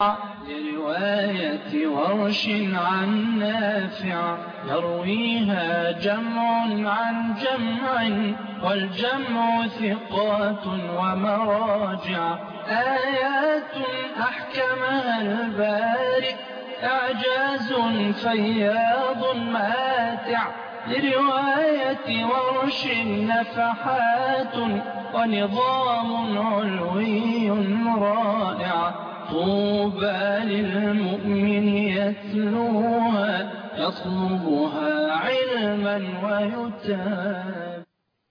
لرواية ورش عن نافع يرويها جمع عن جمع والجمع ثقات ومراجع آيات أحكمها البارئ إعجاز فياض ماتع لرواية ورش نفحات ونظام علوي رائع طوبى للمؤمن يتلوها يطلبها علما ويتاب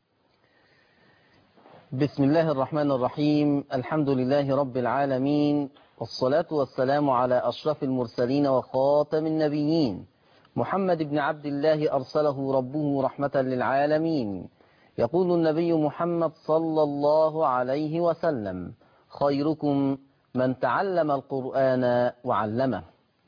بسم الله الرحمن الرحيم الحمد لله رب العالمين والصلاة والسلام على أشرف المرسلين وخاتم النبيين محمد بن عبد الله أرسله ربه رحمة للعالمين يقول النبي محمد صلى الله عليه وسلم خيركم من تعلم القرآن وعلمه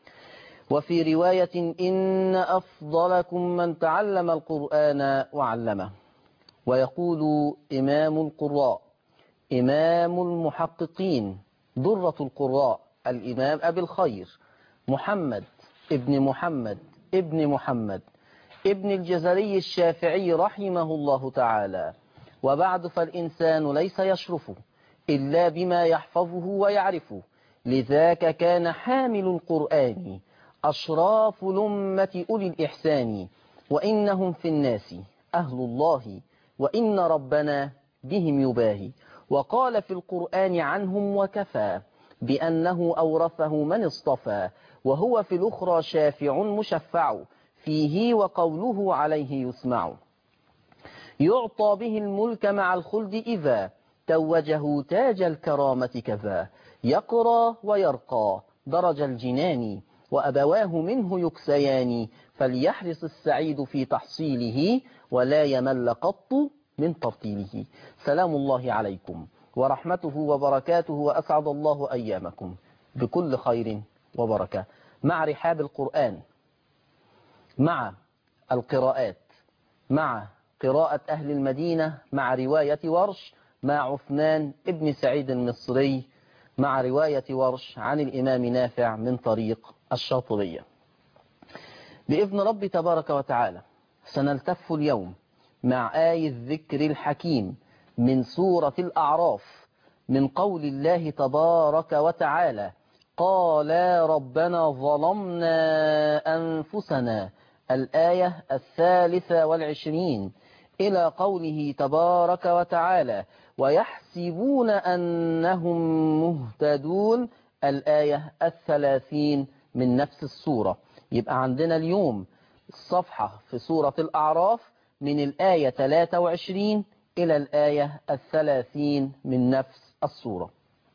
وفي رواية إن أفضلكم من تعلم القرآن وعلمه ويقول إمام القراء إمام المحققين ضرة القراء الإمام أبي الخير محمد ابن محمد ابن محمد ابن الجزري الشافعي رحمه الله تعالى وبعد فالإنسان ليس يشرفه إلا بما يحفظه ويعرفه لذاك كان حامل القرآن أشراف لمة أولي الإحسان وإنهم في الناس أهل الله وإن ربنا بهم يباهي وقال في القرآن عنهم وكفى بأنه أورثه من اصطفى وهو في الأخرى شافع مشفع فيه وقوله عليه يسمع يعطى به الملك مع الخلد إذا توجه تاج الكرامة كذا يقرى ويرقى درج الجنان وأبواه منه يكسيان فليحرص السعيد في تحصيله ولا يمل قط من ترتيله سلام الله عليكم ورحمته وبركاته وأسعد الله أيامكم بكل خير وبركة مع رحاب القرآن مع القراءات مع قراءة أهل المدينة مع رواية ورش مع عثمان ابن سعيد المصري مع رواية ورش عن الإمام نافع من طريق الشاطبية بإذن رب تبارك وتعالى سنلتف اليوم مع آية الذكر الحكيم من سورة الأعراف من قول الله تبارك وتعالى قال ربنا ظلمنا أنفسنا الآية الثالثة والعشرين إلى قوله تبارك وتعالى ويحسبون أنهم مهتدون الآية الثلاثين من نفس السورة يبقى عندنا اليوم الصفحة في سورة الأعراف من الآية 23 إلى الآية الثلاثين من نفس السورة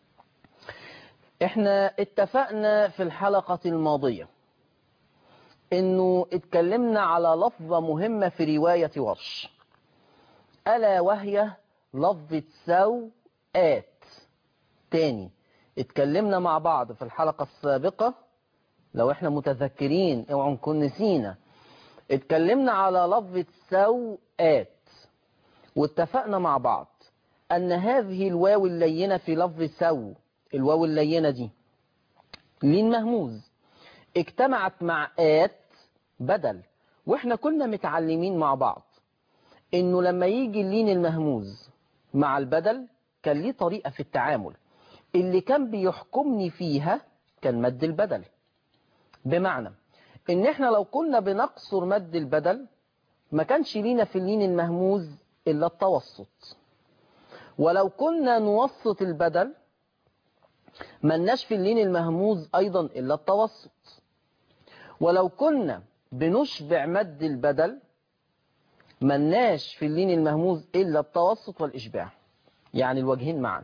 احنا اتفقنا في الحلقة الماضية انه اتكلمنا على لفظة مهمة في رواية ورش ألا وهي لفظة سوءات تاني اتكلمنا مع بعض في الحلقة السابقة لو احنا متذكرين اوعوا نكون نسينا اتكلمنا على لفظة سوءات واتفقنا مع بعض أن هذه الواو اللينة في لفظ سو الواو اللينة دي لين مهموز اجتمعت مع آت بدل واحنا كنا متعلمين مع بعض انه لما يجي اللين المهموز مع البدل كان ليه طريقة في التعامل اللي كان بيحكمني فيها كان مد البدل بمعنى ان احنا لو كنا بنقصر مد البدل ما كانش لينا في اللين المهموز الا التوسط ولو كنا نوسط البدل ملناش في اللين المهموز ايضا الا التوسط ولو كنا بنشبع مد البدل ملناش في اللين المهموز الا التوسط والاشباع يعني الوجهين معا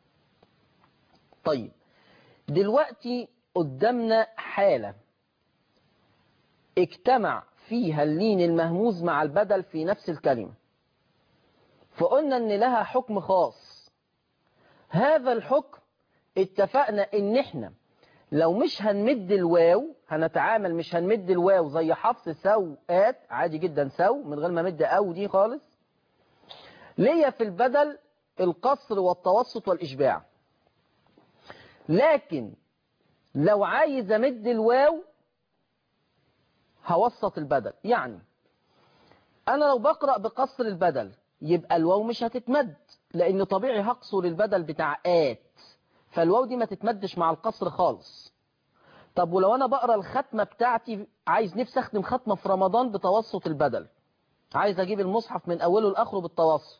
طيب دلوقتي قدامنا حالة اجتمع فيها اللين المهموز مع البدل في نفس الكلمة فقلنا ان لها حكم خاص هذا الحكم اتفقنا ان احنا لو مش هنمد الواو هنتعامل مش هنمد الواو زي حفص سوءات عادي جدا سو من غير ما مد او دي خالص ليا في البدل القصر والتوسط والإشباع لكن لو عايز امد الواو هوسط البدل يعني انا لو بقرأ بقصر البدل يبقى الواو مش هتتمد لان طبيعي هقصر البدل بتاع آت فالواو دي ما تتمدش مع القصر خالص طب ولو انا بقرا الختمه بتاعتي عايز نفسي اختم ختمه في رمضان بتوسط البدل عايز اجيب المصحف من اوله لاخره بالتوسط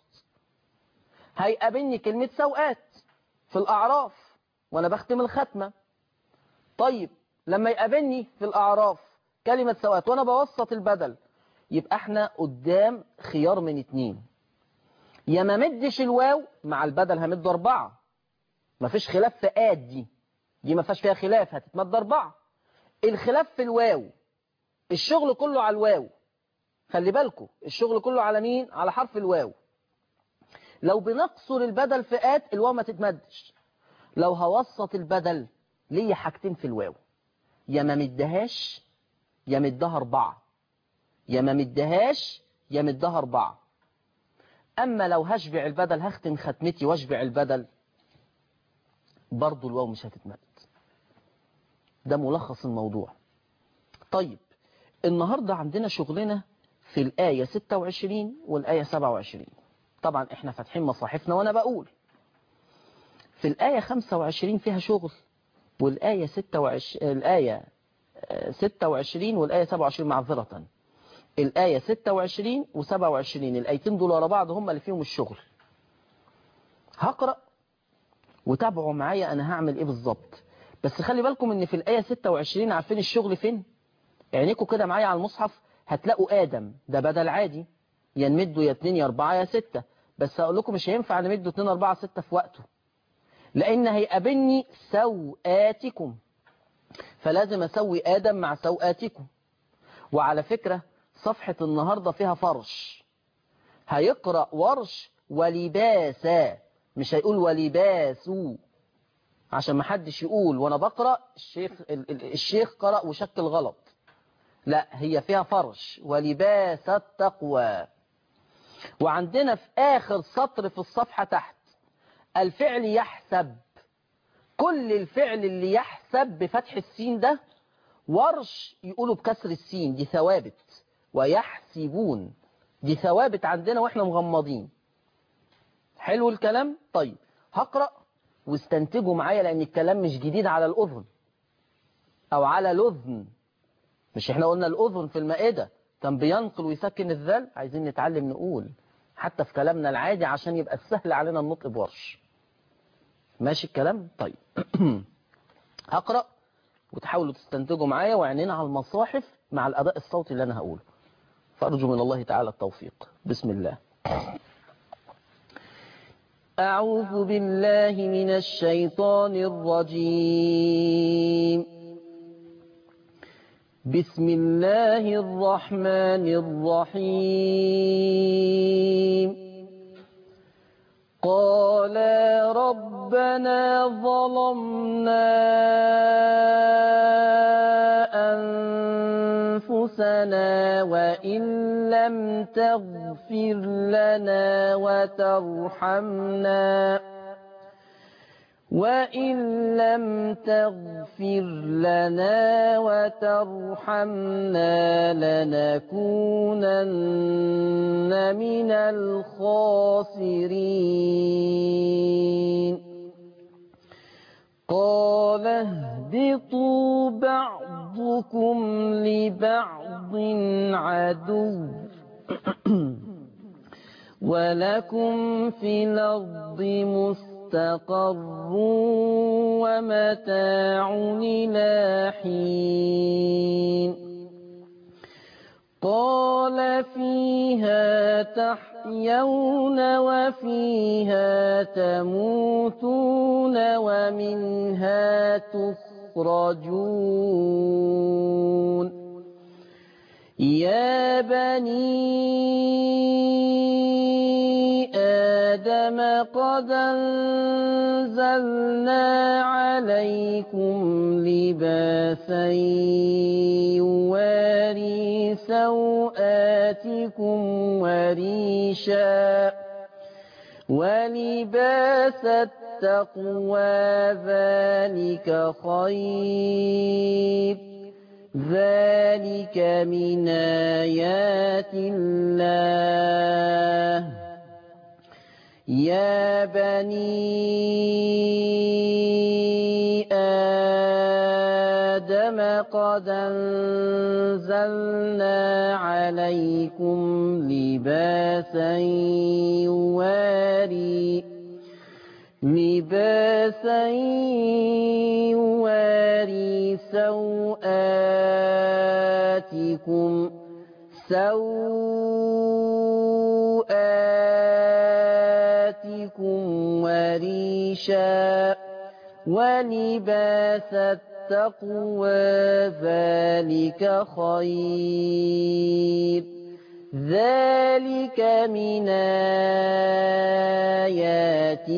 هيقابلني كلمه سوقات في الاعراف وانا بختم الختمه طيب لما يقابلني في الاعراف كلمه سوقات وانا بوسط البدل يبقى احنا قدام خيار من اتنين يا ما مدش الواو مع البدل همد اربعه مفيش خلاف في آد دي دي ما فيهاش فيها خلاف هتتمد أربعة الخلاف في الواو الشغل كله على الواو خلي بالكم الشغل كله على مين على حرف الواو لو بنقصر البدل في آد الواو ما تتمدش لو هوسط البدل ليه حاجتين في الواو يا ما مدهاش يا مدها أربعة يا ما مدهاش يا مدها أربعة أما لو هشبع البدل هختم ختمتي واشبع البدل برضو الواو مش هتتمد ده ملخص الموضوع طيب النهاردة عندنا شغلنا في الآية 26 والآية 27 طبعا احنا فاتحين مصاحفنا وانا بقول في الآية 25 فيها شغل والآية 26 الآية 26 والآية 27 معذرة الآية 26 و27 الآيتين دول ورا بعض هم اللي فيهم الشغل هقرأ وتابعوا معايا انا هعمل ايه بالظبط بس خلي بالكم ان في الايه 26 عارفين الشغل فين عينيكم كده معايا على المصحف هتلاقوا ادم ده بدل عادي يا نمده يا 2 يا 4 يا 6 بس هقول لكم مش هينفع نمده 2 4 6 في وقته لان هيقابلني سوآتكم فلازم اسوي ادم مع سوآتكم وعلى فكرة صفحة النهاردة فيها فرش هيقرأ ورش ولباسا مش هيقول ولباسوا عشان ما حدش يقول وانا بقرأ الشيخ الشيخ قرأ وشكل غلط لا هي فيها فرش ولباس التقوى وعندنا في آخر سطر في الصفحة تحت الفعل يحسب كل الفعل اللي يحسب بفتح السين ده ورش يقولوا بكسر السين دي ثوابت ويحسبون دي ثوابت عندنا واحنا مغمضين حلو الكلام طيب هقرأ واستنتجوا معايا لأن الكلام مش جديد على الأذن أو على الأذن مش احنا قلنا الأذن في المائدة كان بينقل ويسكن الذل عايزين نتعلم نقول حتى في كلامنا العادي عشان يبقى سهل علينا النطق بورش ماشي الكلام طيب هقرأ وتحاولوا تستنتجوا معايا وعينينا على المصاحف مع الأداء الصوتي اللي أنا هقوله فأرجو من الله تعالى التوفيق بسم الله أعوذ بالله من الشيطان الرجيم بسم الله الرحمن الرحيم قالا ربنا ظلمنا أنفسنا وإن لم تغفر لنا وترحمنا وإن لم تغفر لنا وترحمنا لنكونن من الخاسرين قال اهبطوا بعضكم لبعض عدو ولكم في الأرض مستقر ومتاع إلى حين قال فيها تحيون وفيها تموتون ومنها تخرجون يا بني آدم قد أنزلنا عليكم لباسا يواري سوآتكم وريشا ولباس التقوى ذلك خير ذلك من آيات الله يا بني آدم قد أنزلنا عليكم لباسا يواري لباسا يواري سوآتكم سوآتكم وريشا ولباس التقوى ذلك خير ذلك من آيات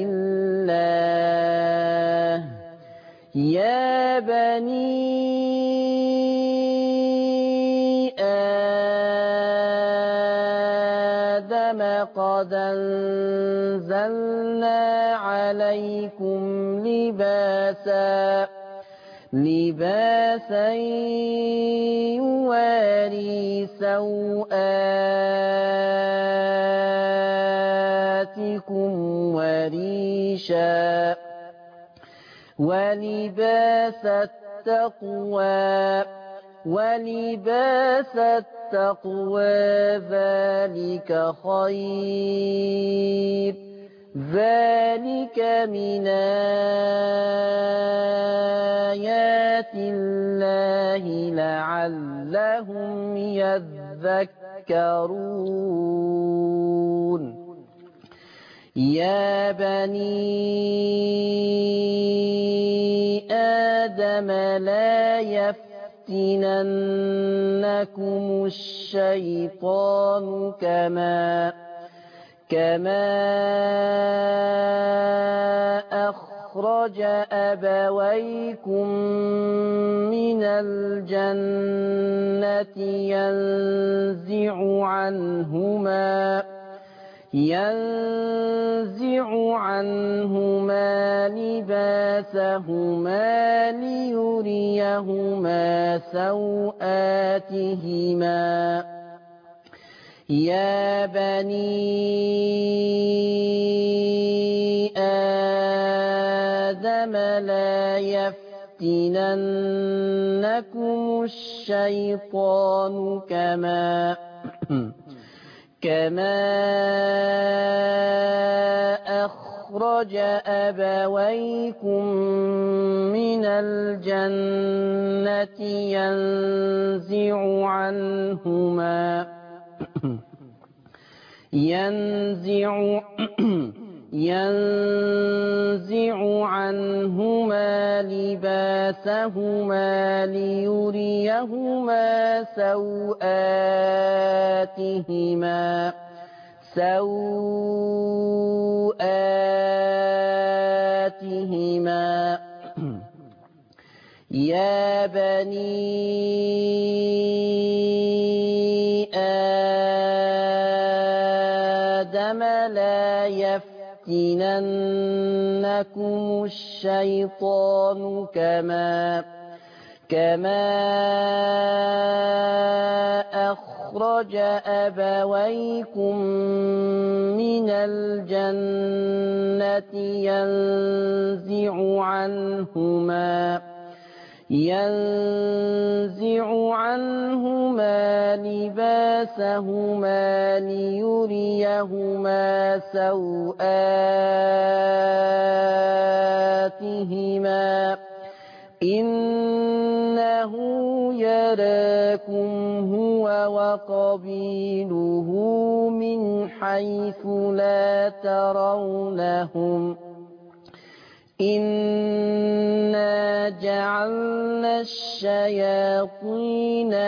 الله يا بني آدم قد أنزلنا عليكم لباسا لباسا يواري سوآتكم وريشا ولباس التقوى ولباس التقوى ذلك خير ذلك من آيات الله لعلهم يذكرون يا بني آدم لا يفتننكم الشيطان كما كما أخرج أبويكم من الجنة ينزع عنهما ينزع عنهما لباسهما ليريهما سوآتهما يا بني آدم لا يفتننكم الشيطان كما كما أخرج أبويكم من الجنة ينزع عنهما ينزع ينزع عنهما لباسهما ليريهما سوآتهما سوآتهما يا بني آدم لا يفتننكم الشيطان كما كما أخرج أبويكم من الجنة ينزع عنهما ينزع عنهما لباسهما ليريهما سوآتهما إنه يراكم هو وقبيله من حيث لا ترونهم إنا جعلنا الشياطين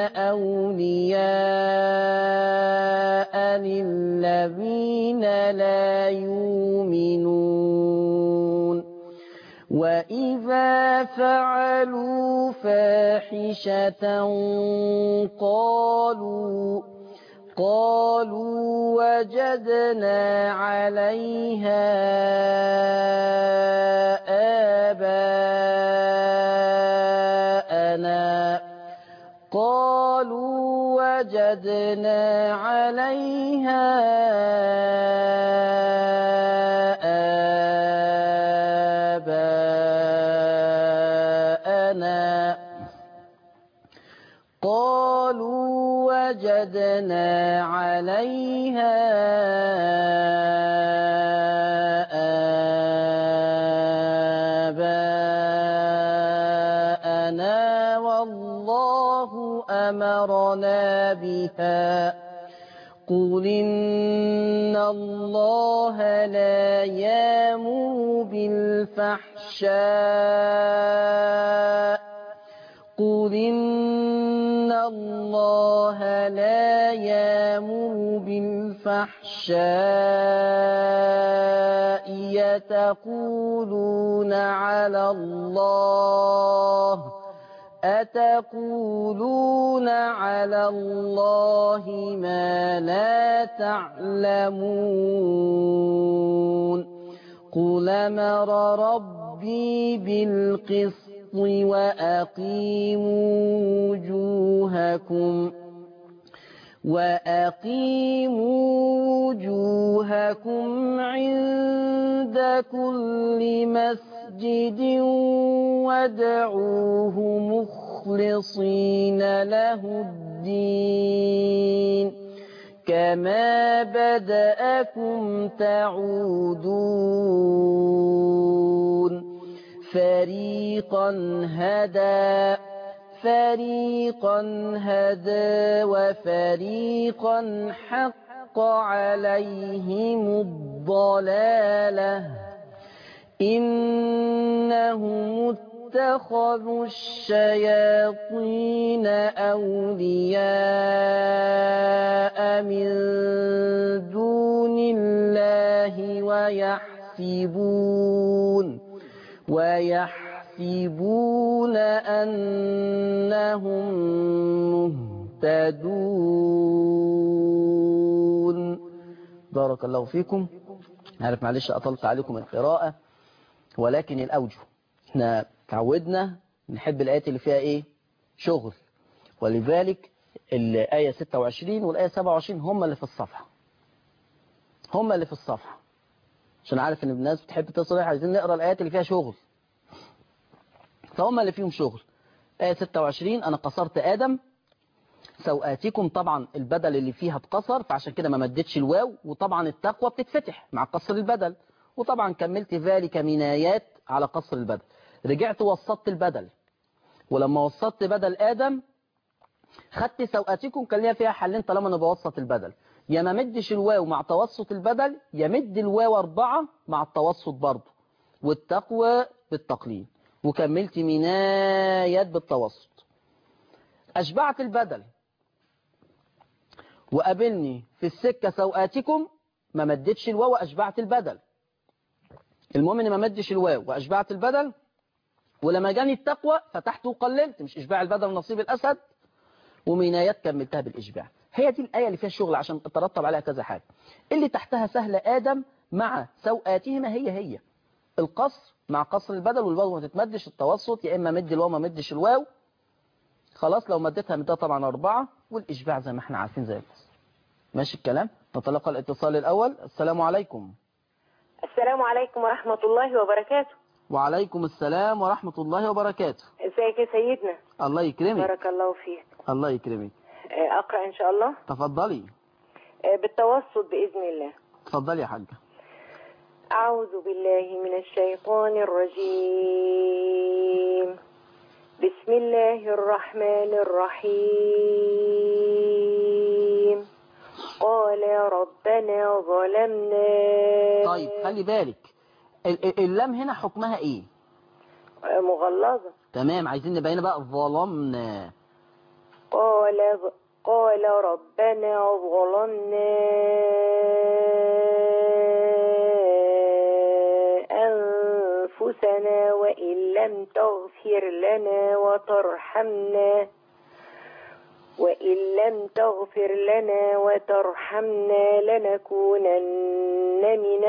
أولياء للذين لا يؤمنون وإذا فعلوا فاحشة قالوا قالوا وجدنا عليها آباءنا قالوا وجدنا عليها آباءنا قالوا وجدنا عليها آباءنا والله أمرنا بها قل إن الله لا يامر بالفحشاء قل إن الله لا يامر بالفحشاء يتقولون على الله أتقولون على الله ما لا تعلمون قل أمر ربي بالقسط وأقيموا وجوهكم وأقيموا وجوهكم عند كل مسجد وادعوه مخلصين له الدين كما بدأكم تعودون فريقا هدى فريقا هدى وفريقا حق عليهم الضلالة إنهم اتخذوا الشياطين أولياء من دون الله ويحسبون ويحسبون أنهم مهتدون بارك الله فيكم عارف معلش أطلت عليكم القراءة ولكن الأوجه احنا تعودنا نحب الآيات اللي فيها ايه شغل ولذلك الآية 26 والآية 27 هم اللي في الصفحة هم اللي في الصفحة عشان عارف ان الناس بتحب تصريح عايزين نقرأ الآيات اللي فيها شغل فهم اللي فيهم شغل آية 26 أنا قصرت آدم سوآتكم طبعا البدل اللي فيها اتقصر فعشان كده ما مدتش الواو وطبعا التقوى بتتفتح مع قصر البدل وطبعا كملت ذلك من آيات على قصر البدل رجعت وسطت البدل ولما وسطت بدل آدم خدت سوآتكم كان ليها فيها حلين طالما أنا بوسط البدل يا ما مدش الواو مع توسط البدل يا مد الواو أربعة مع التوسط برضه والتقوى بالتقليل وكملت منايات بالتوسط أشبعت البدل وقابلني في السكة سوآتكم ما مدتش الواو وأشبعت البدل المهم إني ما مدش الواو وأشبعت البدل ولما جاني التقوى فتحت وقللت مش إشباع البدل نصيب الأسد ومنايات كملتها بالإشباع هي دي الآية اللي فيها الشغل عشان تترتب عليها كذا حاجة اللي تحتها سهل آدم مع سوآتهما هي هي القصر مع قصر البدل والواو ما تتمدش التوسط يا إما مد الواو ما مدش الواو خلاص لو مدتها مدتها طبعا أربعة والإشباع زي ما احنا عارفين زي القصر ماشي الكلام نتلقى الاتصال الأول السلام عليكم السلام عليكم ورحمة الله وبركاته وعليكم السلام ورحمة الله وبركاته ازيك يا سيدنا الله يكرمك بارك الله فيك الله يكرمك آه، أقرأ إن شاء الله تفضلي آه، بالتوسط بإذن الله تفضلي يا حاجة أعوذ بالله من الشيطان الرجيم بسم الله الرحمن الرحيم قال ربنا ظلمنا طيب خلي بالك ال- ال- اللام هنا حكمها ايه آه، مغلظة تمام عايزين نبين بقى ظلمنا قال قال ربنا ظلمنا أنفسنا وإن لم تغفر لنا وترحمنا وإن لم تغفر لنا وترحمنا لنكونن من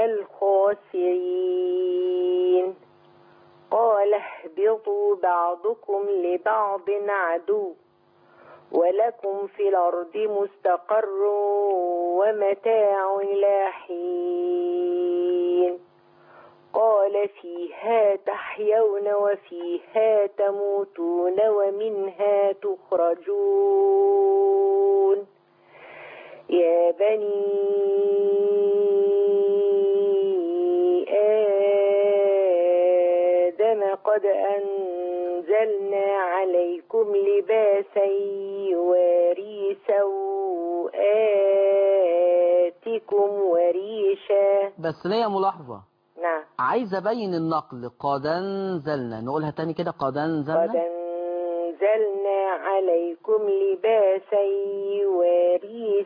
الخاسرين قال اهبطوا بعضكم لبعض عدو ولكم في الأرض مستقر ومتاع إلى حين قال فيها تحيون وفيها تموتون ومنها تخرجون يا بني آدم قد أنزلنا عليكم لباسا يواري سوآتكم وريشا بس ليا ملاحظة نعم عايز ابين النقل قد انزلنا نقولها تاني كده قد قد انزلنا أنزلنا عليكم لباسا يواري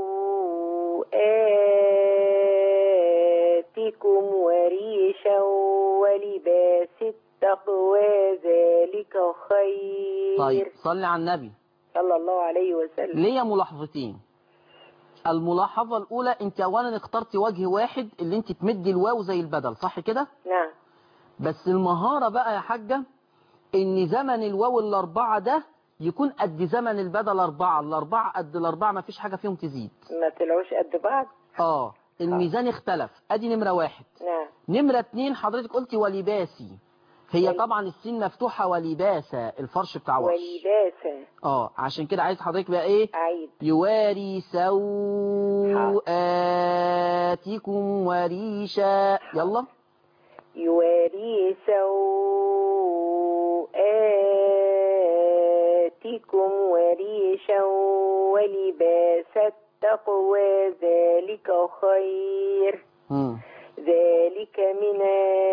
سوآتكم وريشا ولباس التقوى ذلك خير طيب صلي على النبي صلى الله عليه وسلم ليا ملاحظتين الملاحظة الأولى أنت أولا اخترت وجه واحد اللي أنت تمدي الواو زي البدل صح كده؟ نعم بس المهارة بقى يا حاجة إن زمن الواو الأربعة ده يكون قد زمن البدل أربعة الأربعة قد الأربعة ما فيش حاجة فيهم تزيد ما طلعوش قد بعض آه الميزان اختلف أدي نمرة واحد نعم نمرة اتنين حضرتك قلتي ولباسي هي ول- طبعا السين مفتوحة ولباسة الفرش بتاع ورش ولباسا اه عشان كده عايز حضرتك بقى ايه أعيد يواري سوآتكم وريشا يلا يواري سوآتكم وريشا ولباس التقوى ذلك خير مم. ذلك من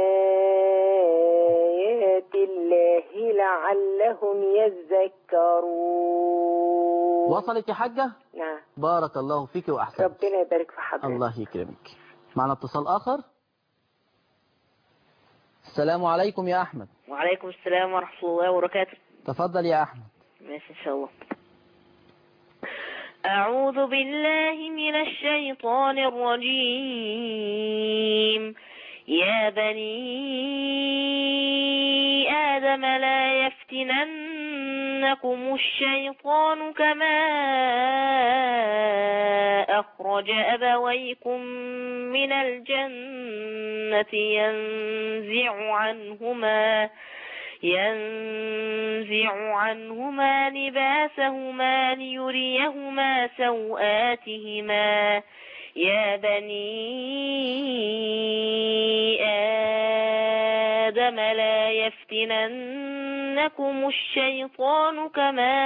آيات الله لعلهم يذكرون وصلت يا حاجة نعم بارك الله فيك وأحسن ربنا يبارك في حضرتك الله يكرمك معنا اتصال آخر السلام عليكم يا أحمد وعليكم السلام ورحمة الله وبركاته تفضل يا أحمد ماشي إن شاء الله أعوذ بالله من الشيطان الرجيم يا بني آدم لا يفتننكم الشيطان كما أخرج أبويكم من الجنة ينزع عنهما ينزع عنهما لباسهما ليريهما سوآتهما يا بني آدم لا يفتننكم الشيطان كما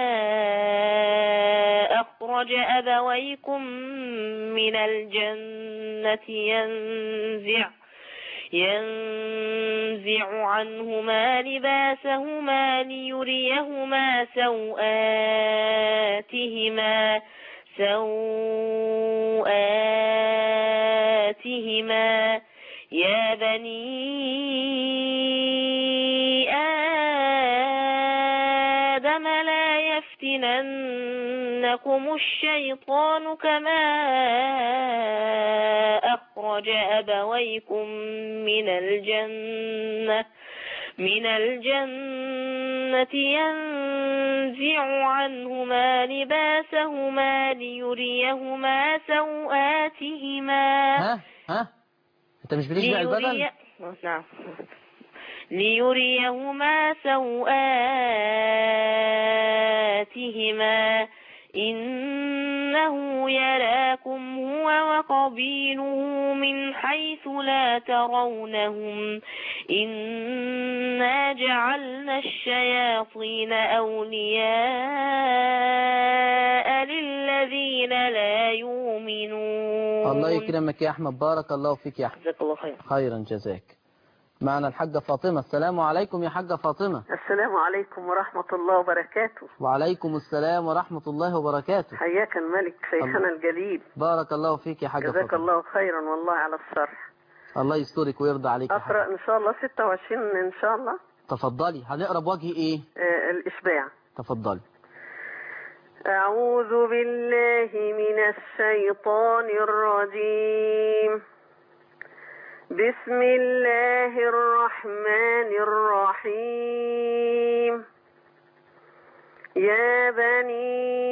أخرج أبويكم من الجنة ينزع ينزع عنهما لباسهما ليريهما سوآتهما سوآتهما يا بني آدم لا يفتننكم الشيطان كما أخرج أبويكم من الجنة من الجنة ينزع عنهما لباسهما ليريهما سوآتهما ها ها انت مش بتشبع البدل ليري... نعم ليريهما سوآتهما إنه يراكم هو وقبيله من حيث لا ترونهم إنا جعلنا الشياطين أولياء للذين لا يؤمنون الله يكرمك يا أحمد بارك الله فيك يا أحمد جزاك الله خير خيرا جزاك معنا الحاجة فاطمة السلام عليكم يا حاجة فاطمة السلام عليكم ورحمة الله وبركاته وعليكم السلام ورحمة الله وبركاته حياك الملك شيخنا الجليل بارك الله فيك يا حاجة جزاك فاطمة الله خيرا والله على الشرح الله يسترك ويرضى عليك يا حاجة أقرأ إن شاء الله 26 إن شاء الله تفضلي هنقرا بوجه ايه آه الإشباع تفضلي أعوذ بالله من الشيطان الرجيم بسم الله الرحمن الرحيم يا بني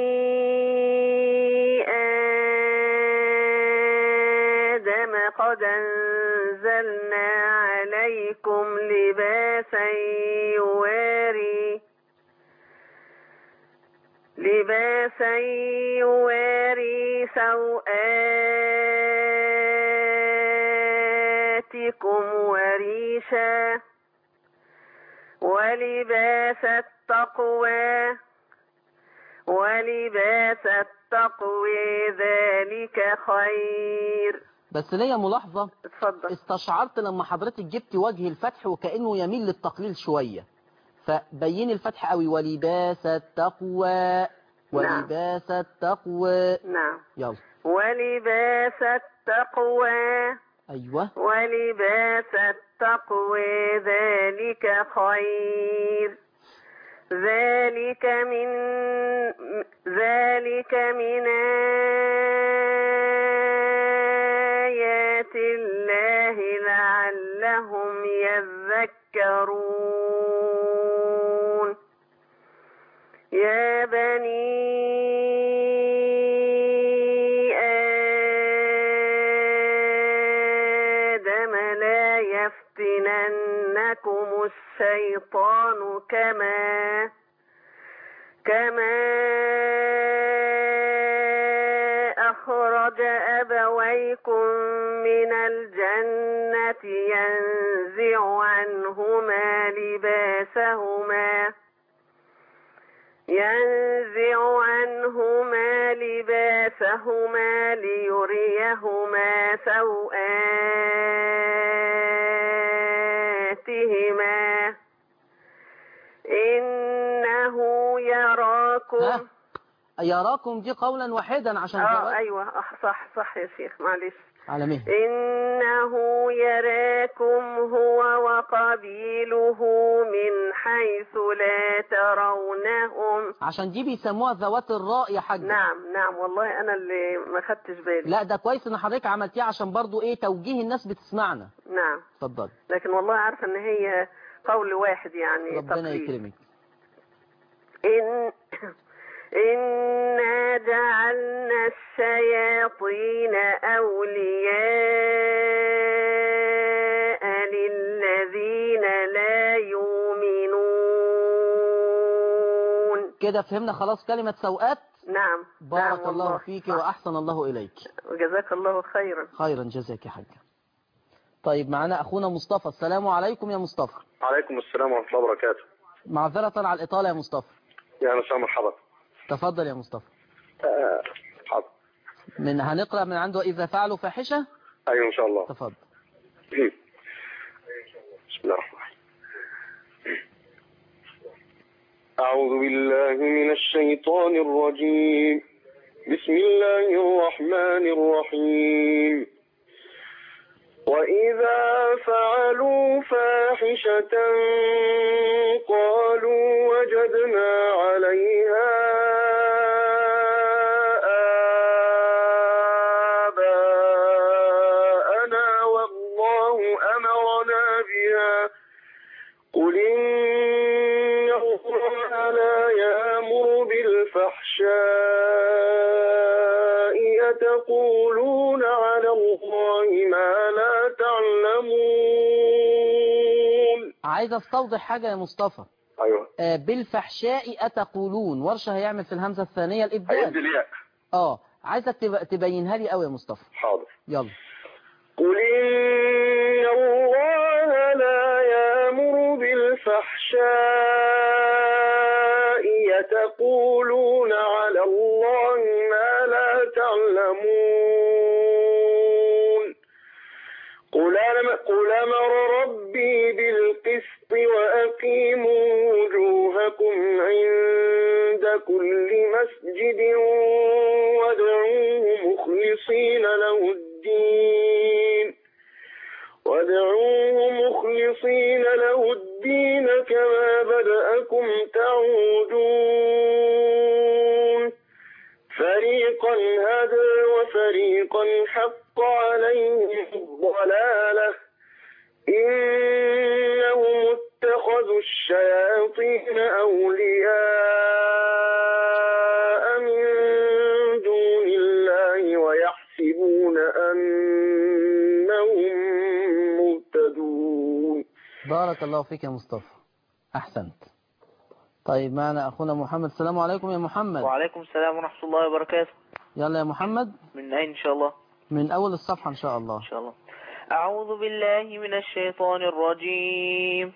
آدم قد أنزلنا عليكم لباسا يواري لباسا يواري سوآتكم وريشا ولباس التقوى ولباس التقوى ذلك خير بس ليا ملاحظة اتفضل استشعرت لما حضرتك جبت وجه الفتح وكأنه يميل للتقليل شوية فبين الفتح قوي ولباس التقوى ولباس التقوى نعم يلا ولباس التقوى أيوة ولباس التقوى ذلك خير ذلك من ذلك من آيات الله لعلهم يذكرون يا بني آدم لا يفتننكم الشيطان كما كما أخرج أبويكم من الجنة ينزع عنهما لباسهما ينزع عنهما لباسهما ليريهما سوآتهما إنه يراكم ها يراكم دي قولا واحدا عشان اه جواب ايوه آه، صح صح يا شيخ معلش على مهل إنه يراكم هو وقبيله من حيث لا ترونهم عشان دي بيسموها ذوات الراء يا حاج نعم نعم والله أنا اللي ما خدتش بالي لا ده كويس ان حضرتك عملتيه عشان برضو ايه توجيه الناس بتسمعنا نعم اتفضل لكن والله عارفة إن هي قول واحد يعني ربنا تقليد. يكرمك إن إنا جعلنا الشياطين أولياء للذين لا يؤمنون كده فهمنا خلاص كلمة سوءات نعم بارك نعم الله والله. فيك صح. وأحسن الله إليك وجزاك الله خيرا خيرا جزاك يا حاج طيب معنا أخونا مصطفى السلام عليكم يا مصطفى عليكم السلام ورحمة الله وبركاته معذرة على الإطالة يا مصطفى يا مساء مرحبا تفضل يا مصطفى آه، حاضر من هنقرأ من عنده إذا فعلوا فاحشة أيوة إن شاء الله تفضل بسم الله الرحمن الرحيم أعوذ بالله من الشيطان الرجيم بسم الله الرحمن الرحيم وإذا فعلوا فاحشة قالوا وجدنا عليها آباءنا والله أمرنا بها قل إن الله لا يأمر بالفحشاء أتقولون على الله ما لا تعلمون عايز استوضح حاجة يا مصطفى أيوه آه، بالفحشاء أتقولون ورشة هيعمل في الهمزة الثانية هيدي الإبدال الياء اه عايزك تب- تبينها لي قوي يا مصطفى حاضر يلا قل إن الله لا يأمر بالفحشاء يتقولون على الله ما لا تعلمون قل أم- قل أمر ربي بالقسط وأقيموا وجوهكم عند كل مسجد وادعوه مخلصين له الدين وادعوه مخلصين له الدين كما بدأكم تعودون فريقا هدى وفريقا حق عليهم الضلالة إنهم اتخذوا الشياطين أولياء من دون الله ويحسبون أنهم مهتدون بارك الله فيك يا مصطفى أحسنت طيب معنا أخونا محمد السلام عليكم يا محمد وعليكم السلام ورحمة الله وبركاته يلا يا محمد من أين إن شاء الله من أول الصفحة إن شاء الله إن شاء الله أعوذ بالله من الشيطان الرجيم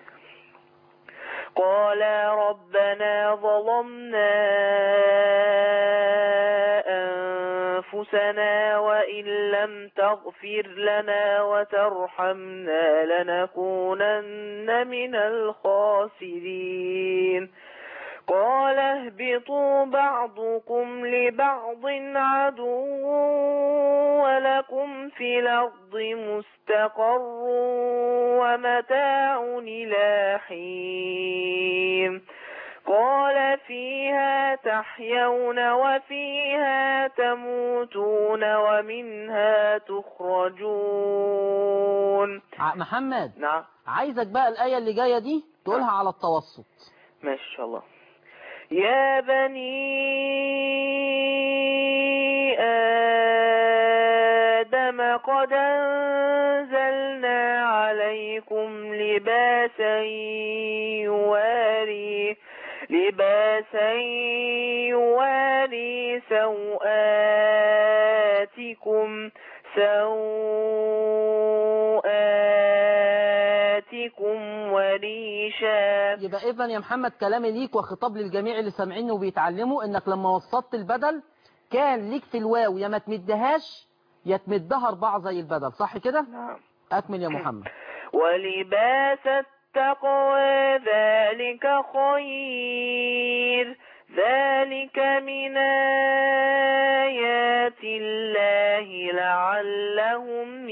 قال ربنا ظلمنا أنفسنا وإن لم تغفر لنا وترحمنا لنكونن من الخاسرين قال اهبطوا بعضكم لبعض عدو ولكم في الأرض مستقر ومتاع إلى حين قال فيها تحيون وفيها تموتون ومنها تخرجون ع- محمد نعم عايزك بقى الآية اللي جاية دي تقولها على التوسط ماشي إن شاء الله يا بني آدم قد أنزلنا عليكم لباسا يواري لباسا يواري سوآتكم سوآتكم وريشا يبقى إذا يا محمد كلامي ليك وخطاب للجميع اللي سامعيني وبيتعلموا إنك لما وسطت البدل كان ليك في الواو يا ما تمدهاش يا تمدها أربعة زي البدل صح كده؟ نعم أكمل يا محمد ولباس التقوى ذلك خير ذلك من آيات الله لعلهم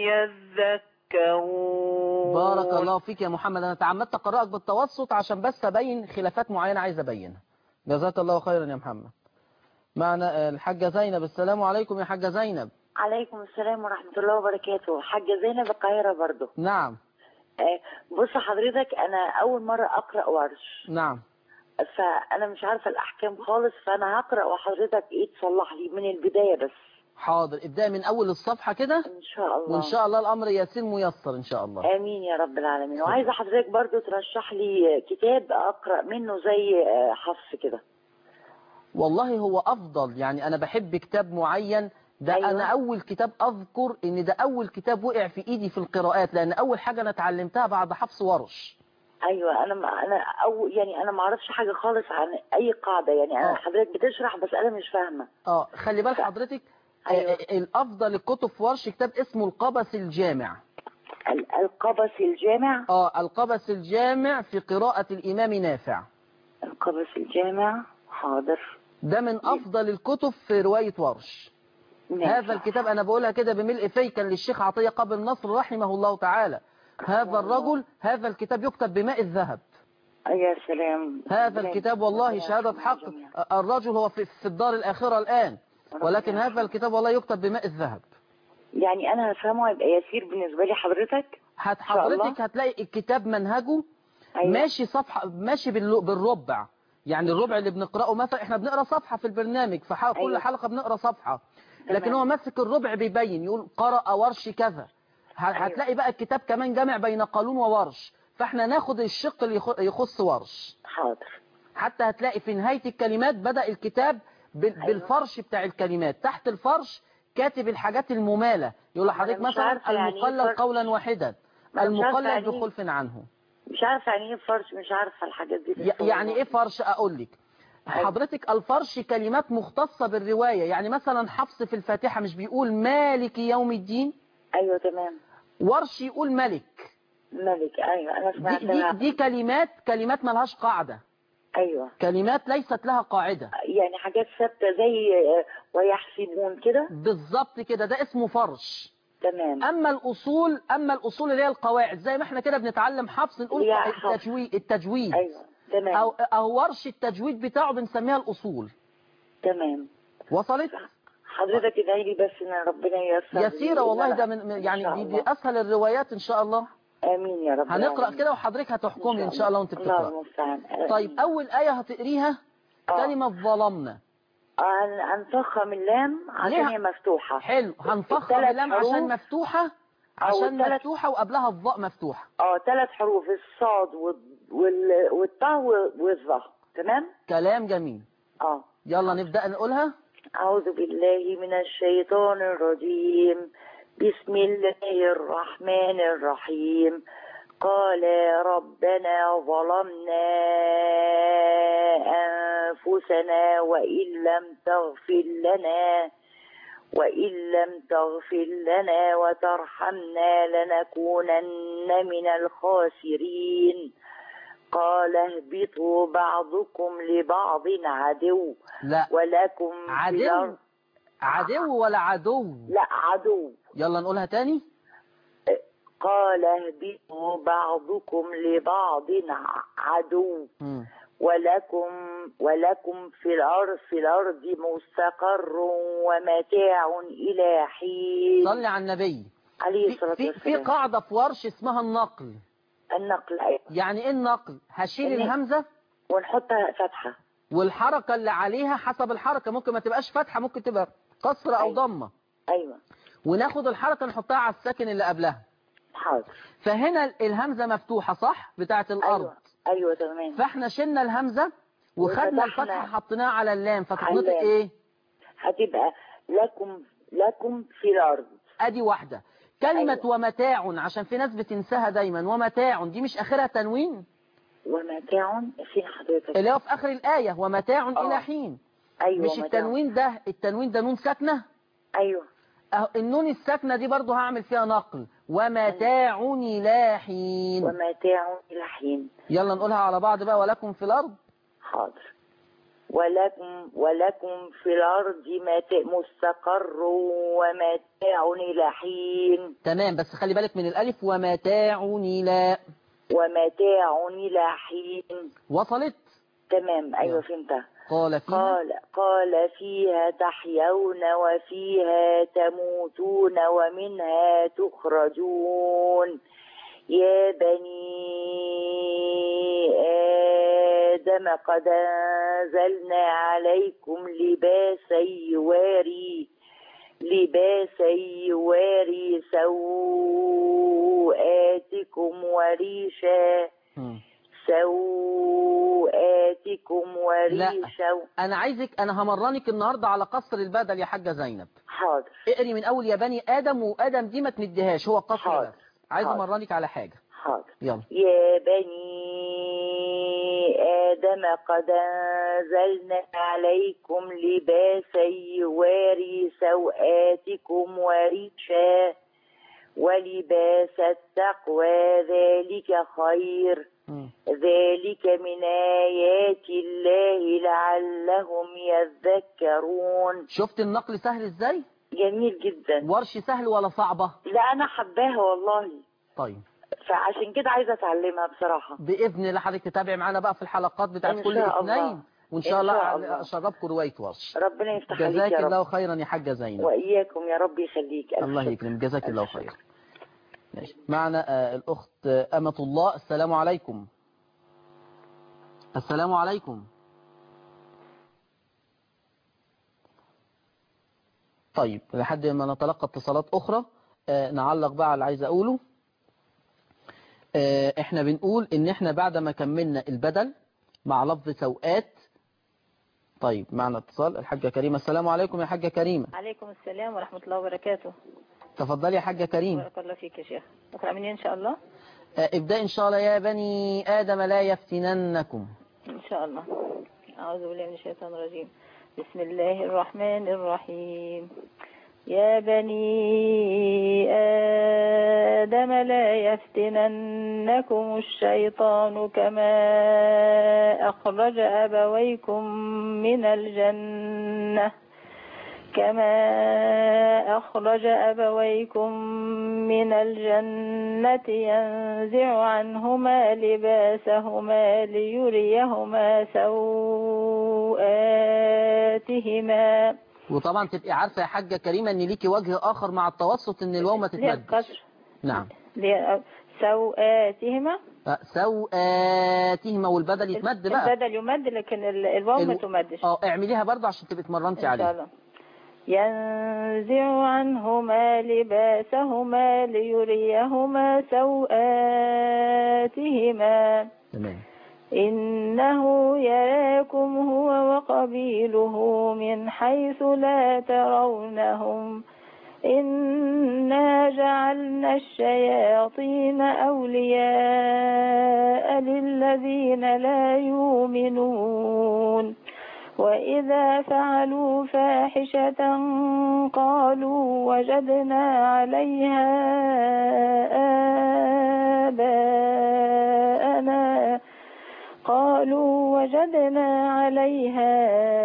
يذكرون بارك الله فيك يا محمد أنا تعمدت أقرأك بالتوسط عشان بس أبين خلافات معينة عايز أبينها جزاك الله خيرا يا محمد معنا الحاجة زينب السلام عليكم يا حاجة زينب عليكم السلام ورحمة الله وبركاته حاجة زينب القاهرة برضو نعم آه، بص حضرتك أنا أول مرة أقرأ ورش نعم فأنا مش عارفة الأحكام خالص فأنا هقرأ وحضرتك إيه تصلح لي من البداية بس حاضر ابدأ من أول الصفحة كده إن شاء الله وإن شاء الله الأمر يسير ميسر إن شاء الله آمين يا رب العالمين وعايزة حضرتك برضو ترشح لي كتاب أقرأ منه زي آه، حفص كده والله هو أفضل يعني أنا بحب كتاب معين ده أيوة. أنا أول كتاب أذكر إن ده أول كتاب وقع في إيدي في القراءات لأن أول حاجة أنا اتعلمتها بعد حفص ورش ايوه انا ما انا او يعني انا ما اعرفش حاجه خالص عن اي قاعده يعني انا آه. حضرتك بتشرح بس انا مش فاهمه اه خلي بال حضرتك أيوة. آه، آه، الأفضل الكتب في ورش كتاب اسمه القبس الجامع ال- القبس الجامع اه القبس الجامع في قراءة الإمام نافع القبس الجامع حاضر ده من أفضل الكتب في رواية ورش نافع. هذا الكتاب أنا بقولها كده بملء في كان للشيخ عطية قبل نصر رحمه الله تعالى هذا الرجل هذا الكتاب يكتب بماء الذهب يا سلام هذا ربنا- الكتاب والله ربنا شهادة يرحمنا حق جميعاً. الرجل هو في في الدار الآخرة الآن ولكن هذا الكتاب والله يكتب بماء الذهب يعني انا هفهمه هيبقى يسير بالنسبه لي حضرتك هت شاء الله. حضرتك هتلاقي الكتاب منهجه أيوة. ماشي صفحة ماشي بالل- بالربع يعني الربع اللي بنقرأه مثلا احنا بنقرأ صفحة في البرنامج في ح- كل أيوة. حلقة بنقرأ صفحة لكن تمام. هو ماسك الربع بيبين يقول قرأ ورش كذا ه- هتلاقي بقى الكتاب كمان جامع بين قانون وورش فاحنا ناخد الشق اللي يخ- يخص ورش حاضر حتى هتلاقي في نهاية الكلمات بدأ الكتاب بال- أيوة. بالفرش بتاع الكلمات تحت الفرش كاتب الحاجات الممالة يقول لحضرتك أنا مش مثلا عارفة يعني إيه المقلل فرش. قولا واحدا ما أنا مش عارفة المقلل يعني إيه. بخلف عنه مش عارفه يعني ايه فرش مش عارفه الحاجات دي ي- يعني ايه فرش اقول لك حضرتك الفرش كلمات مختصة بالرواية يعني مثلا حفص في الفاتحة مش بيقول مالك يوم الدين ايوه تمام ورش يقول ملك ملك ايوه انا دي, سمعتها دي, دي كلمات كلمات ملهاش قاعدة ايوه كلمات ليست لها قاعدة يعني حاجات ثابته زي آه، ويحسبون كده بالظبط كده ده اسمه فرش تمام اما الاصول اما الاصول اللي هي القواعد زي ما احنا كده بنتعلم حفص نقول يا قا- حفص. التجويد التجويد ايوه تمام او او ورش التجويد بتاعه بنسميها الاصول تمام وصلت حضرتك ادعي لي بس ان ربنا ييسر لي يسيرة والله إن أنا- ده من من- يعني إن شاء دي, الله. دي اسهل الروايات ان شاء الله امين يا رب هنقرا العالمين. كده وحضرتك هتحكمي ان شاء الله وانت الله بتقرا المستعان طيب اول ايه هتقريها آه. كلمه ظلمنا هن- هنفخم اللام عشان ليه؟ هي مفتوحة حلو هنفخم التلات اللام حروف عشان مفتوحه أو عشان التلات- مفتوحه وقبلها الظاء مفتوحه اه ثلاث حروف الصاد وال- وال- والطاء والظاء تمام كلام جميل اه يلا نبدا نقولها أعوذ بالله من الشيطان الرجيم بسم الله الرحمن الرحيم قال ربنا ظلمنا أنفسنا وإن لم تغفر لنا وإن لم تغفر لنا وترحمنا لنكونن من الخاسرين قال اهبطوا بعضكم لبعض عدو لا ولكم في عدو الأرض عدو ولا عدو لا عدو يلا نقولها تاني قال اهبطوا بعضكم لبعض ع- عدو مم. ولكم ولكم في الأرض في الأرض مستقر ومتاع إلى حين صلي على النبي عليه في, الصلاة في, في والسلام قاعده في ورش اسمها النقل النقل أيوة. يعني ايه النقل هشيل إن- الهمزه ونحطها فتحة والحركه اللي عليها حسب الحركه ممكن ما تبقاش فتحه ممكن تبقى كسر او أيوة. ضمه أيوة وناخد الحركه نحطها على الساكن اللي قبلها حاضر فهنا الهمزه مفتوحه صح بتاعه الارض أيوة أيوة تمام فاحنا شلنا الهمزه وخدنا وفتحنا الفتحه حطيناها على اللام فتتنطق على اللام. ايه هتبقى لكم لكم في الأرض ادي واحده كلمه أيوة. ومتاع عشان في ناس بتنساها دايما ومتاع دي مش اخرها تنوين ومتاع فين حضرتك اللي هو في اخر الايه ومتاع آه. الى حين أيوة مش متاع. التنوين ده التنوين ده نون ساكنه أيوة أهو النون الساكنه دي برضو هعمل فيها نقل ومتاع الى حين ومتاع إلى حين يلا نقولها على بعض بقى ولكم في الارض حاضر ولكم ولكم في الأرض متاع مستقر ومتاع إلى حين تمام بس خلي بالك من الالف ومتاع الى ومتاع إلى حين وصلت تمام أيوة يلا. فهمتها قال فيها قال قال فيها تحيون وفيها تموتون ومنها تخرجون يا بني آدم قد أنزلنا عليكم لباسا يواري لباسا يواري سوآتكم وريشا مم. سوآتكم وريشا انا عايزك انا همرنك النهارده على قصر البدل يا حاجه زينب حاضر اقري من اول يا بني ادم وادم دي ما تمديهاش هو قصر حاضر. بس عايز حاضر. امرنك على حاجه حاضر يلا يا بني آدم قد أنزلنا عليكم لباسا يواري سوآتكم وريشا ولباس التقوى ذلك خير مم. ذلك من آيات الله لعلهم يذكرون شفت النقل سهل ازاي جميل جدا ورش سهل ولا صعبه لا أنا حباها والله طيب فعشان كده عايزة أتعلمها بصراحة باذن الله حضرتك تتابعي معانا بقى في الحلقات بتاعت إن كل شاء الله. اثنين وان شاء إن الله شاء الله. اشربكم روايه ورش ربنا يفتح عليك جزاك يا رب الله خيرا يا حاجه زينب وإياكم يا رب يخليك ألف الله شكر. يكرم جزاك ألف الله شكر. خيرا ماشي. معنا آه، الأخت آه، أمة الله السلام عليكم السلام عليكم طيب لحد ما نتلقى اتصالات أخرى آه، نعلق بقى على اللي عايز أقوله آه، احنا بنقول ان احنا بعد ما كملنا البدل مع لفظ سوءات طيب معنا اتصال الحاجة كريمة السلام عليكم يا حاجة كريمة عليكم السلام ورحمة الله وبركاته تفضلي يا حاجة كريمة بارك الله فيك يا شيخ اقرأ مني إن شاء الله آه، ابدأ إن شاء الله يا بني آدم لا يفتننكم إن شاء الله أعوذ بالله من الشيطان الرجيم بسم الله الرحمن الرحيم يا بني آدم لا يفتننكم الشيطان كما أخرج أبويكم من الجنة كما أخرج أبويكم من الجنة ينزع عنهما لباسهما ليريهما سوآتهما وطبعا تبقي عارفة يا حاجة كريمة ان ليكي وجه اخر مع التوسط ان الواو ما ليه تتمدش الكسر نعم ليه سوآتهما آه، سوآتهما والبدل يتمد بقى البدل يمد لكن ال- الواو ما الو- تمدش اه اعمليها برضه عشان تبقي اتمرنتي إن شاء عليها الله ينزع عنهما لباسهما ليريهما سوآتهما تمام إنه يراكم هو وقبيله من حيث لا ترونهم إنا جعلنا الشياطين أولياء للذين لا يؤمنون وإذا فعلوا فاحشة قالوا وجدنا عليها آباءنا قالوا وجدنا عليها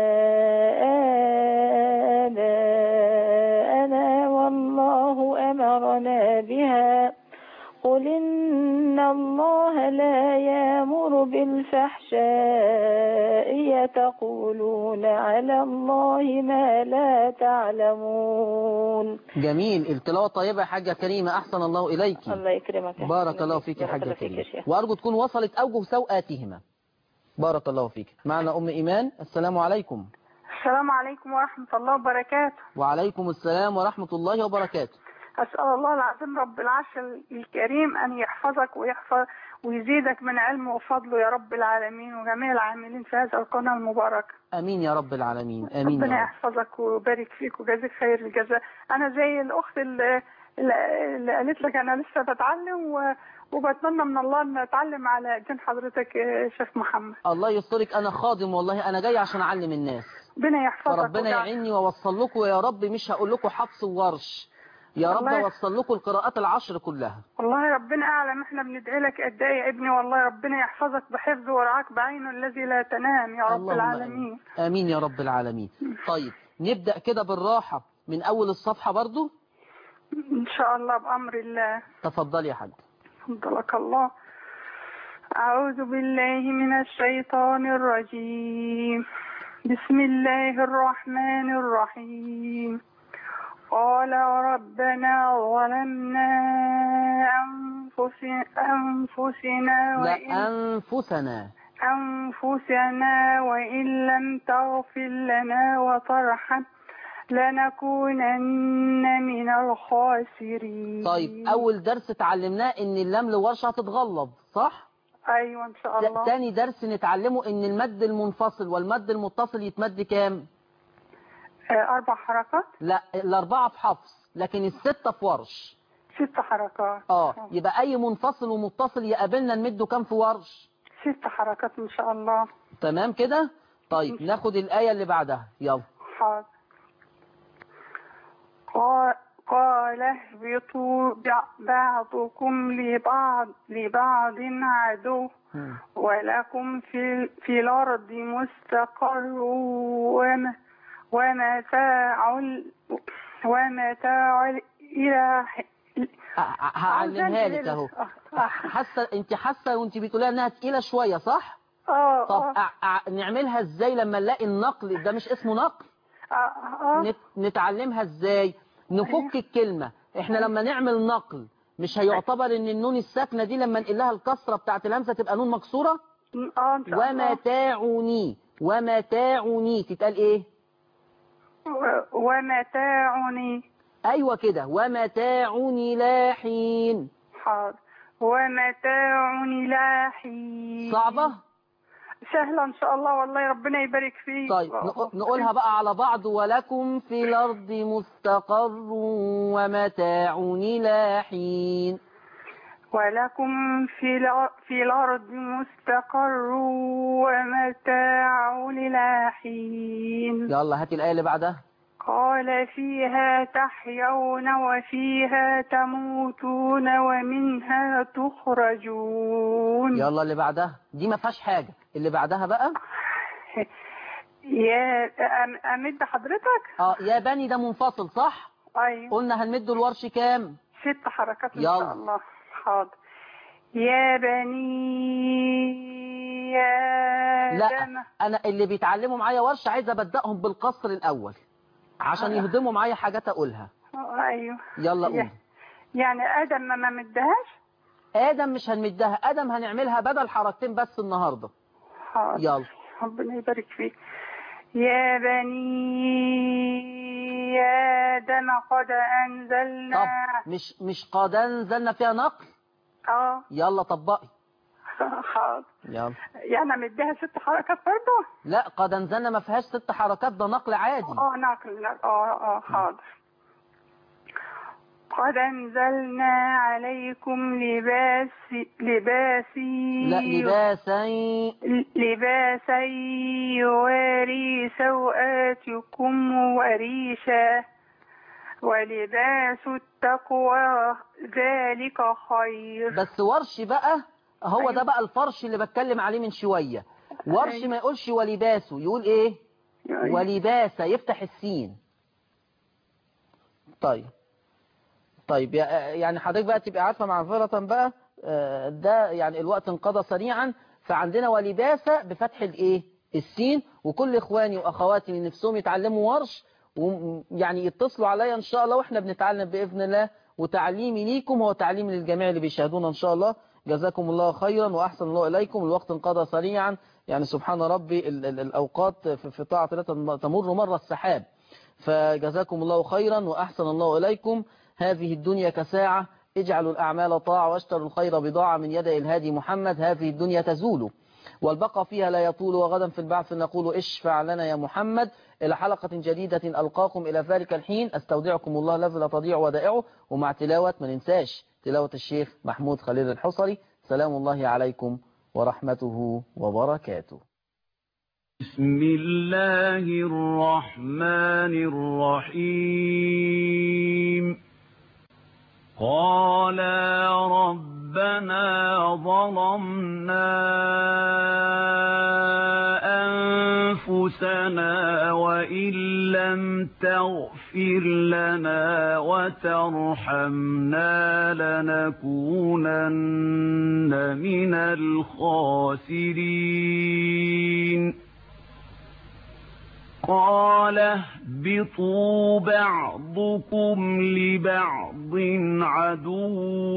آباءنا والله أمرنا بها قل إن الله لا يأمر بالفحشاء يتقولون على الله ما لا تعلمون جميل التلاوة طيبة يا حاجة كريمة احسن الله اليك الله يكرمك يا بارك حبيبي. الله فيك يا بارك حاجة الله فيك يا كريمة شيخ وارجو تكون وصلت اوجه سوآتهما بارك الله فيك معنا ام ايمان السلام عليكم السلام عليكم ورحمة الله وبركاته وعليكم السلام ورحمة الله وبركاته أسأل الله العظيم رب العرش الكريم أن يحفظك ويحفظ ويزيدك من علمه وفضله يا رب العالمين وجميع العاملين في هذا القناة المباركة امين يا رب العالمين امين ربنا يا رب يحفظك ويبارك فيك وجازيك خير الجزاء أنا زي الأخت اللي, اللي قالت لك أنا لسه بتعلم و... وبتمنى من الله أن أتعلم على دين حضرتك يا شيخ محمد الله يسترك انا خادم والله انا جاي عشان اعلم الناس ربنا يحفظك فربنا ويجعل- يعيني واوصل لكم يا رب مش هقول لكم حفص وورش يا رب الله يح- اوصل لكم القراءات العشر كلها والله ربنا اعلم احنا بندعي لك قد ايه يا ابني والله ربنا يحفظك بحفظه ورعاك بعينه الذي لا تنام يا رب اللهم العالمين امين يا رب العالمين طيب نبدأ كده بالراحة من اول الصفحة برضو ان شاء الله بامر الله تفضل يا حاج فضلك الله اعوذ بالله من الشيطان الرجيم بسم الله الرحمن الرحيم قال ربنا ظلمنا أنفسنا, أنفسنا لا وإن انفسنا أنفسنا وإن لم تغفر لنا وترحم لنكونن من الخاسرين طيب اول درس اتعلمناه ان اللام لورشة هتتغلظ صح أيوة إن شاء ت- الله تاني درس نتعلمه ان المد المنفصل والمد المتصل يتمد كام آه، أربع حركات لا الاربعة في حفص لكن الستة في ورش ست حركات اه يبقى اي منفصل ومتصل يقابلنا نمده كام في ورش ست حركات إن شاء الله تمام كده طيب ناخد الآية اللي بعدها يلا حاضر قال قال اهبطوا بع- بعضكم لبعض لبعض عدو ولكم في في الأرض مستقر وم- ومتاع ال- ومتاع ال- إلى ح- ه- هعلمها لك اهو حاسه انت حاسه وانت بتقوليها انها تقيله شويه صح اه طب اه أ- أ- نعملها ازاي لما نلاقي النقل ده مش اسمه نقل اه نت... نتعلمها ازاي نفك الكلمه احنا لما نعمل نقل مش هيعتبر ان النون الساكنه دي لما نقلها الكسره بتاعت الهمزه تبقى نون مكسوره اه إن شاء الله ومتاعني ومتاعني تتقال ايه و- ومتاعني ايوه كده ومتاعني لا حين حاضر ومتاع إلى حين صعبه سهلة إن شاء الله والله ربنا يبارك فيك طيب نق- نقولها بقى على بعض ولكم في الأرض مستقر ومتاع إلى حين ولكم في الأ- في الأرض مستقر ومتاع إلى حين يلا هات الآية اللي بعدها قال فيها تحيون وفيها تموتون ومنها تخرجون يلا اللي بعدها دي ما فيهاش حاجة اللي بعدها بقى يا أم- أمد حضرتك اه يا بني ده منفصل صح أيوة قلنا هنمد الورش كام ست حركات إن يلا. شاء الله حاضر يا بني يا لا آدم انا اللي بيتعلموا معايا ورش عايز ابدأهم بالقصر الاول عشان يهضموا معايا حاجات اقولها آه، ايوه يلا قول يعني ادم ما مدهاش ادم مش هنمدها ادم هنعملها بدل حركتين بس النهارده حاضر يلا ربنا يبارك فيك يا بني آدم قد أنزلنا طب مش مش قد انزلنا فيها نقل اه يلا طبقي حاضر يلا يعني مديها ست حركات برضه لا قد انزلنا ما فيهاش ست حركات ده نقل عادي اه نقل نقل. اه اه حاضر قد أنزلنا عليكم لباس لباسي لا لباسا لباسا يواري سوآتكم وريشا ولباس التقوى ذلك خير بس ورش بقى هو ده بقى الفرش اللي بتكلم عليه من شوية ورش ما يقولش ولباسه يقول ايه ولباسه يفتح السين طيب طيب يا- يعني حضرتك بقى تبقى عارفة معذرة بقى آه، ده يعني الوقت انقضى سريعا فعندنا ولباسة بفتح الايه السين وكل اخواني واخواتي اللي نفسهم يتعلموا ورش ويعني يتصلوا عليا ان شاء الله واحنا بنتعلم باذن الله وتعليمي ليكم هو تعليم للجميع اللي بيشاهدونا ان شاء الله جزاكم الله خيرا واحسن الله اليكم الوقت انقضى سريعا يعني سبحان ربي ال ال الاوقات في في طاعه الله تم- تمر مر السحاب فجزاكم الله خيرا وأحسن الله إليكم هذه الدنيا كساعة اجعلوا الأعمال طاعة واشتروا الخير بضاعة من يد الهادي محمد هذه الدنيا تزول والبقى فيها لا يطول وغدا في البعث نقول اشفع لنا يا محمد إلى حلقة جديدة ألقاكم إلى ذلك الحين أستودعكم الله الذي لا تضيع ودائعه ومع تلاوة ما ننساش تلاوة الشيخ محمود خليل الحصري سلام الله عليكم ورحمته وبركاته بسم الله الرحمن الرحيم قالا ربنا ظلمنا أنفسنا وإن لم تغفر لنا وترحمنا لنكونن من الخاسرين قال اهبطوا بعضكم لبعض عدو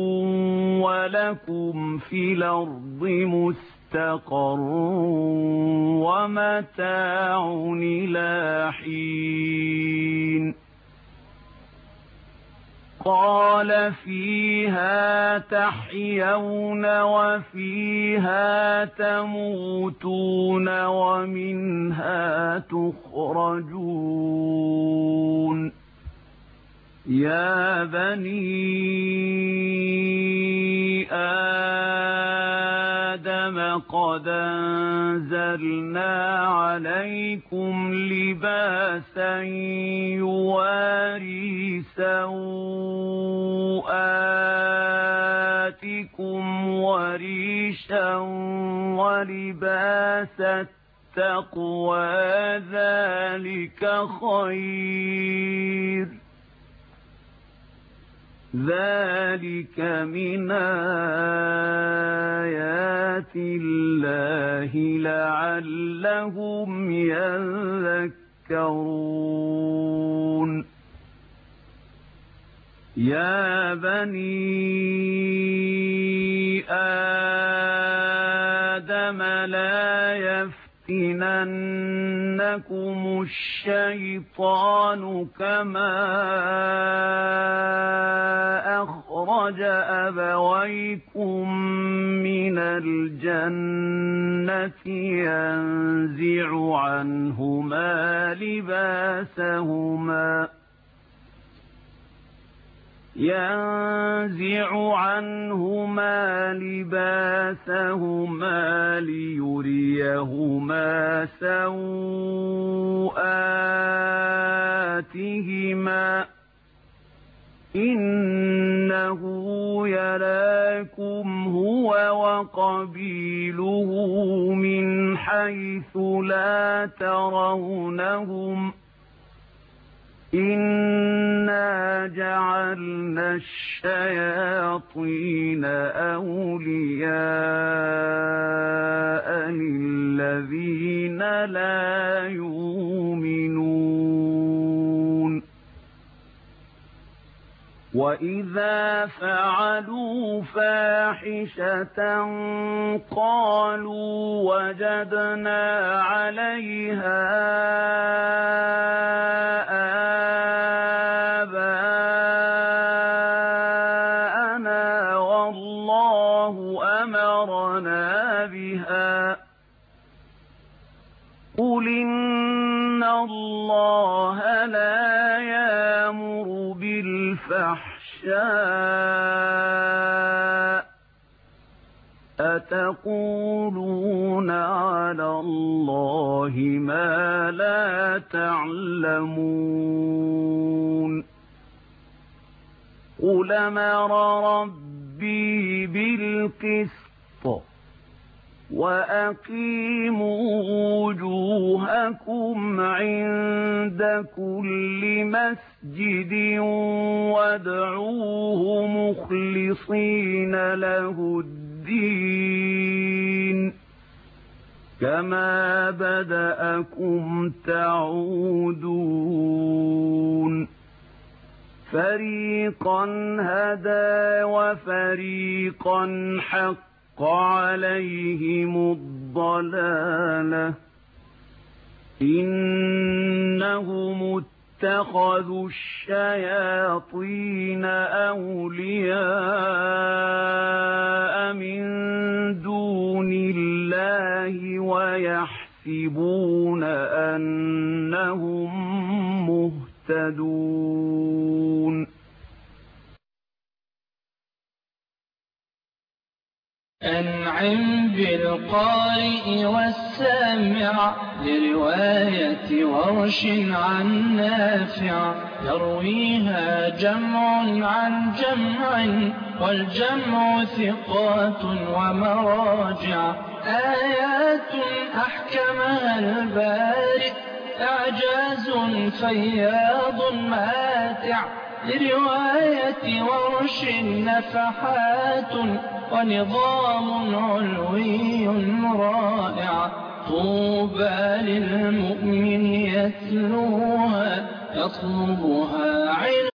ولكم في الأرض مستقر ومتاع إلى حين قال فيها تحيون وفيها تموتون ومنها تخرجون يا بني آدم قد أنزلنا عليكم لباسا يواري سوآتكم وريشا ولباس التقوى ذلك خير ذلك من آيات الله لعلهم يذكرون يا بني آدم لا يفتننكم الشيطان كما أخرج أبويكم من الجنة ينزع عنهما لباسهما ينزع عنهما لباسهما ليريهما سوآتهما إنه يراكم هو وقبيله من حيث لا ترونهم إنا جعلنا الشياطين أولياء للذين لا يؤمنون وإذا فعلوا فاحشة قالوا وجدنا عليها آباءنا والله أمرنا بها قل إن الله لا يامر بالفحشاء أتقولون على الله ما لا تعلمون قل أمر ربي بالقسط وأقيموا وجوهكم عند كل مسجد وادعوه مخلصين له الدين كما بدأكم تعودون فريقا هدى وفريقا حق عليهم الضلالة إنهم اتخذوا الشياطين أولياء من دون الله ويحسبون أنهم مهتدون أنعم بالقارئ والسامع لرواية ورش عن نافع يرويها جمع عن جمع والجمع ثقات ومراجع آيات أحكمها البارئ إعجاز فياض ماتع لرواية ورش نفحات ونظام علوي رائع طوبى للمؤمن يتلوها يطلبها علم